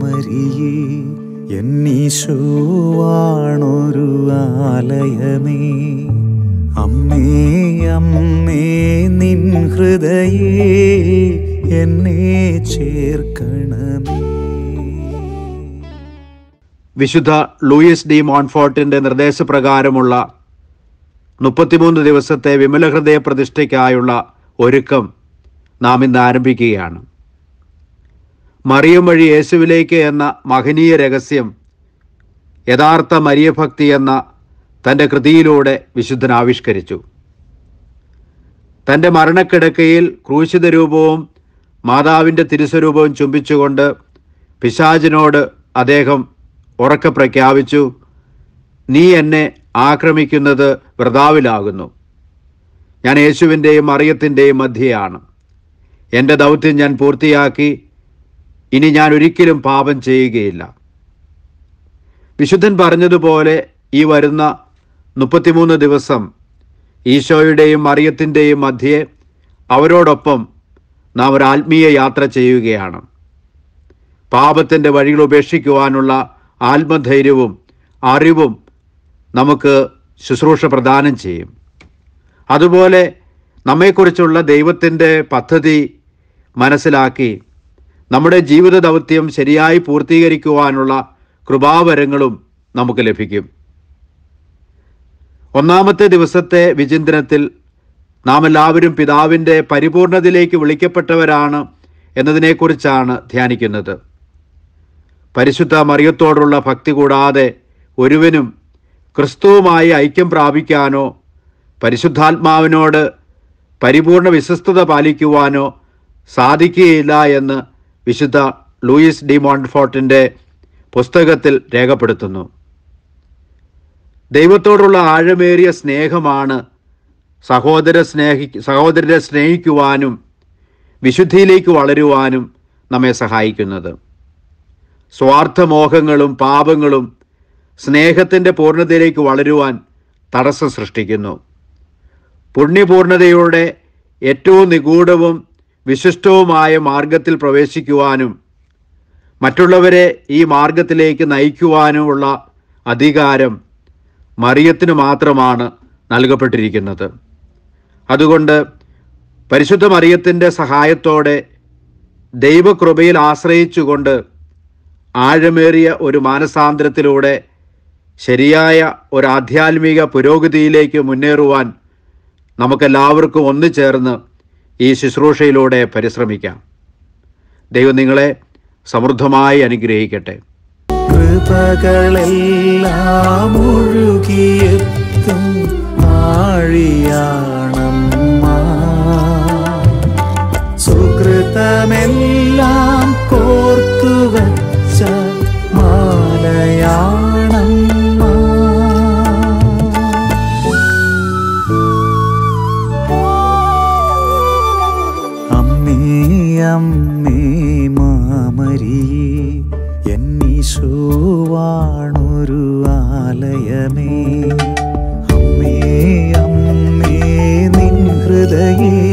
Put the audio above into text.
മാമരിയേ എന്നീശോവാണൊരു ആലയമേ അമ്മേ അമ്മേ നിൻ ഹൃദയേ എന്നെ ചേർക്കണമേ വിശുദ്ധ ലൂയിസ് ഡി മോൺഫോർട്ടിന്റെ നിർദ്ദേശപ്രകാരമുള്ള മുപ്പത്തിമൂന്ന് ദിവസത്തെ വിമല ഹൃദയ പ്രതിഷ്ഠയ്ക്കായുള്ള ഒരുക്കം നാം ഇന്ന് ആരംഭിക്കുകയാണ് മറിയം വഴി യേശുവിലേക്ക് എന്ന മഹനീയ രഹസ്യം യഥാർത്ഥ മരിയഭക്തി എന്ന തൻ്റെ കൃതിയിലൂടെ വിശുദ്ധൻ ആവിഷ്കരിച്ചു തൻ്റെ മരണക്കിടക്കയിൽ ക്രൂശിത രൂപവും മാതാവിൻ്റെ തിരുസ്വരൂപവും ചുംബിച്ചുകൊണ്ട് പിശാചിനോട് അദ്ദേഹം ഉറക്കെ പ്രഖ്യാപിച്ചു നീ എന്നെ ആക്രമിക്കുന്നത് വൃതാവിലാകുന്നു ഞാൻ യേശുവിൻ്റെയും മറിയത്തിൻ്റെയും മധ്യയാണ് എൻ്റെ ദൗത്യം ഞാൻ പൂർത്തിയാക്കി ഇനി ഞാൻ ഒരിക്കലും പാപം ചെയ്യുകയില്ല വിശുദ്ധൻ പറഞ്ഞതുപോലെ ഈ വരുന്ന മുപ്പത്തിമൂന്ന് ദിവസം ഈശോയുടെയും മറിയത്തിൻ്റെയും മധ്യേ അവരോടൊപ്പം നാം ഒരു ആത്മീയ യാത്ര ചെയ്യുകയാണ് പാപത്തിൻ്റെ വഴികൾ ഉപേക്ഷിക്കുവാനുള്ള ആത്മധൈര്യവും അറിവും നമുക്ക് ശുശ്രൂഷ പ്രദാനം ചെയ്യും അതുപോലെ നമ്മെക്കുറിച്ചുള്ള ദൈവത്തിൻ്റെ പദ്ധതി മനസ്സിലാക്കി നമ്മുടെ ജീവിത ദൗത്യം ശരിയായി പൂർത്തീകരിക്കുവാനുള്ള കൃപാവരങ്ങളും നമുക്ക് ലഭിക്കും ഒന്നാമത്തെ ദിവസത്തെ വിചിന്തനത്തിൽ നാം എല്ലാവരും പിതാവിൻ്റെ പരിപൂർണതയിലേക്ക് വിളിക്കപ്പെട്ടവരാണ് എന്നതിനെക്കുറിച്ചാണ് ധ്യാനിക്കുന്നത് പരിശുദ്ധ മറിയത്തോടുള്ള ഭക്തി കൂടാതെ ഒരുവനും ക്രിസ്തുവുമായി ഐക്യം പ്രാപിക്കാനോ പരിശുദ്ധാത്മാവിനോട് പരിപൂർണ വിശ്വസ്തത പാലിക്കുവാനോ സാധിക്കുകയില്ല എന്ന് വിശുദ്ധ ലൂയിസ് ഡി മോൺഫോർട്ടിൻ്റെ പുസ്തകത്തിൽ രേഖപ്പെടുത്തുന്നു ദൈവത്തോടുള്ള ആഴമേറിയ സ്നേഹമാണ് സഹോദര സ്നേഹി സഹോദരരെ സ്നേഹിക്കുവാനും വിശുദ്ധിയിലേക്ക് വളരുവാനും നമ്മെ സഹായിക്കുന്നത് സ്വാർത്ഥമോഹങ്ങളും പാപങ്ങളും സ്നേഹത്തിൻ്റെ പൂർണ്ണതയിലേക്ക് വളരുവാൻ തടസ്സം സൃഷ്ടിക്കുന്നു പുണ്യപൂർണതയുടെ ഏറ്റവും നിഗൂഢവും വിശിഷ്ടവുമായ മാർഗത്തിൽ പ്രവേശിക്കുവാനും മറ്റുള്ളവരെ ഈ മാർഗത്തിലേക്ക് നയിക്കുവാനുമുള്ള അധികാരം മറിയത്തിന് മാത്രമാണ് നൽകപ്പെട്ടിരിക്കുന്നത് അതുകൊണ്ട് പരിശുദ്ധ മറിയത്തിൻ്റെ സഹായത്തോടെ ദൈവകൃപയിൽ ആശ്രയിച്ചുകൊണ്ട് ആഴമേറിയ ഒരു മാനസാന്തരത്തിലൂടെ ശരിയായ ഒരു ആധ്യാത്മിക പുരോഗതിയിലേക്ക് മുന്നേറുവാൻ നമുക്കെല്ലാവർക്കും ഒന്നു ചേർന്ന് ഈ ശുശ്രൂഷയിലൂടെ പരിശ്രമിക്കാം ദൈവം നിങ്ങളെ സമൃദ്ധമായി അനുഗ്രഹിക്കട്ടെ കൃപകളെല്ലാം ഒഴുകിയെത്തും ആഴിയാണമ്മ സുകൃതമെല്ലാം കോർത്തു വച്ച മാലയാണമ്മ അമ്മേ അമ്മേ മാമരിയേ എന്നീശോവാണൊരു ആലയമേ അമ്മേ അമ്മേ നിൻ ഹൃദയേ